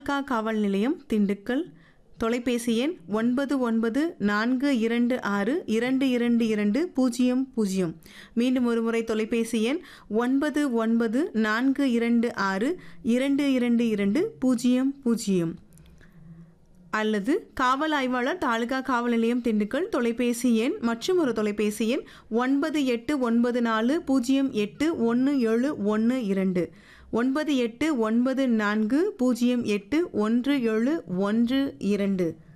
கா காவல் நிலையம் திண்டுக்கல் தொலைபேசி எண் ஒன்பது ஒன்பது நான்கு இரண்டு ஆறு இரண்டு இரண்டு இரண்டு பூஜ்ஜியம் பூஜ்ஜியம் மீண்டும் ஒருமுறை தொலைபேசி எண் ஒன்பது ஒன்பது நான்கு இரண்டு ஆறு இரண்டு இரண்டு இரண்டு பூஜ்ஜியம் பூஜ்ஜியம் அல்லது காவல் ஆய்வாளர் தாலுகா காவல் நிலையம் திண்டுக்கல் தொலைபேசி எண் மற்றும் ஒரு தொலைபேசி எண் ஒன்பது எட்டு ஒன்பது நாலு பூஜ்ஜியம் எட்டு ஒன்று ஏழு ஒன்று இரண்டு ஒன்பது எட்டு ஒன்பது நான்கு பூஜ்ஜியம் எட்டு ஒன்று ஏழு ஒன்று இரண்டு